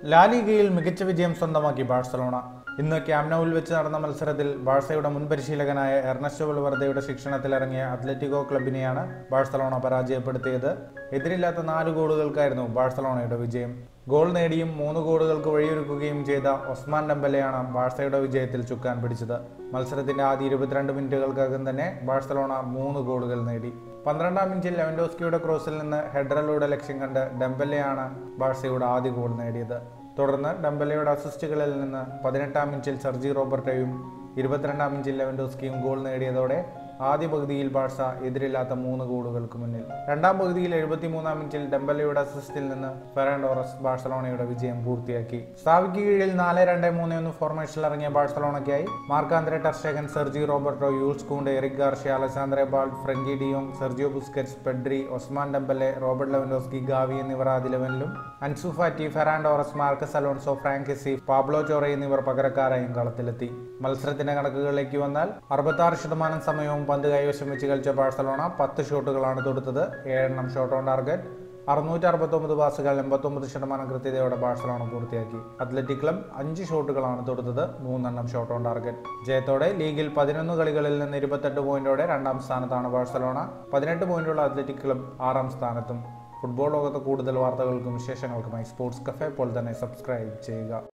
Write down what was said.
ലാലിഗയിൽ മികച്ച വിജയം സ്വന്തമാക്കി ബാഴ്സലോണ ഇന്ന് ക്യാമ്നൌവിൽ വെച്ച് നടന്ന മത്സരത്തിൽ ബാഴ്സയുടെ മുൻ പരിശീലകനായ എർണസ്റ്റോ വെൽവർദയുടെ ശിക്ഷണത്തിലിറങ്ങിയ അത്ലറ്റിക്കോ ക്ലബിനെയാണ് ബാഴ്സലോണ പരാജയപ്പെടുത്തിയത് എതിരില്ലാത്ത നാല് ഗോളുകൾക്കായിരുന്നു ബാഴ്സലോണയുടെ വിജയം ഗോൾ നേടിയും മൂന്ന് ഗോളുകൾക്ക് വഴിയൊരുക്കുകയും ചെയ്ത ഒസ്മാൻ ഡംബലെയാണ് ബാഴ്സയുടെ വിജയത്തിൽ ചുക്കാൻ പിടിച്ചത് മത്സരത്തിന്റെ ആദ്യ ഇരുപത്തിരണ്ട് മിനിറ്റുകൾക്കകം തന്നെ ബാഴ്സലോണ മൂന്ന് ഗോളുകൾ നേടി പന്ത്രണ്ടാം മിനിറ്റിൽ ലെവൻഡോസ്കിയുടെ ക്രോസിൽ നിന്ന് ഹെഡറിലൂടെ ലക്ഷ്യം കണ്ട് ഡംബലെയാണ് ബാഴ്സയുടെ ആദ്യ ഗോൾ നേടിയത് തുടർന്ന് ഡംബലയുടെ അസിസ്റ്റുകളിൽ നിന്ന് പതിനെട്ടാം മിനിറ്റിൽ സർജി റോബർട്ടോയും ഇരുപത്തിരണ്ടാം മിനിറ്റിൽ ലെവൻഡോസ്കിയും ഗോൾ നേടിയതോടെ ആദ്യ പകുതിയിൽ ബാഴ്സ എതിരില്ലാത്ത മൂന്ന് ഗോളുകൾക്ക് മുന്നിൽ രണ്ടാം പകുതിയിൽ എഴുപത്തിമൂന്നാം മിനിറ്റിൽ ഡംബലയുടെ അസിസ്റ്റിൽ നിന്ന് ഫെറാൻഡോറസ് ബാഴ്സലോണയുടെ വിജയം പൂർത്തിയാക്കി സാവിക്ക് കീഴിൽ നാല് രണ്ട് മൂന്ന് ഒന്ന് ഫോർമേഷനിൽ ഇറങ്ങിയ ബാഴ്സലോണയ്ക്കായി Marc Andre Ter Stegen Sergi Roberto Jules Kounde Eric Garcia Alejandro Balde Frenkie de Jong Sergio Busquets Pedri Ousmane Dembele Robert Lewandowski Gavi എന്നിവർ ആദ്യ ലെവനിലും Ansu Fati Ferran Torres Marcos Alonso Franck Kessie Pablo Torre എന്നിവർ പകരക്കാരായും കളത്തിലെത്തി മത്സരത്തിന്റെ കണക്കുകളിലേക്ക് വന്നാൽ അറുപത്തി ശതമാനം സമയവും പന്ത് കൈവശം വെച്ച് കളിച്ച ബാഴ്സലോണ പത്ത് ഷോട്ടുകളാണ് തൊടുത്തത് ഏഴെണ്ണം ഷോട്ട് ഓൺ ടാർഗറ്റ് അറുന്നൂറ്റി അറുപത്തൊമ്പത് പാസുകൾ എൺപത്തൊമ്പത് ശതമാനം കൃത്യതയോടെ ബാഴ്സലോണ പൂർത്തിയാക്കി അത്ലറ്റിക് ക്ലബ് അഞ്ച് ഷോട്ടുകളാണ് തൊടുത്തത് മൂന്നെണ്ണം ഷോട്ട് ഓൺ ടാർഗറ്റ് ജയത്തോടെ ലീഗിൽ പതിനൊന്ന് കളികളിൽ നിന്ന് ഇരുപത്തെട്ട് പോയിന്റോടെ രണ്ടാം സ്ഥാനത്താണ് ബാഴ്സലോണ പതിനെട്ട് പോയിന്റുള്ള അത്ലറ്റിക് ക്ലബ് ആറാം സ്ഥാനത്തും ഫുട്ബോൾ ലോകത്തെ കൂടുതൽ വാർത്തകൾക്കും വിശേഷങ്ങൾക്കുമായി സ്പോർട്സ് കഫേ പോലെ തന്നെ സബ്സ്ക്രൈബ് ചെയ്യുക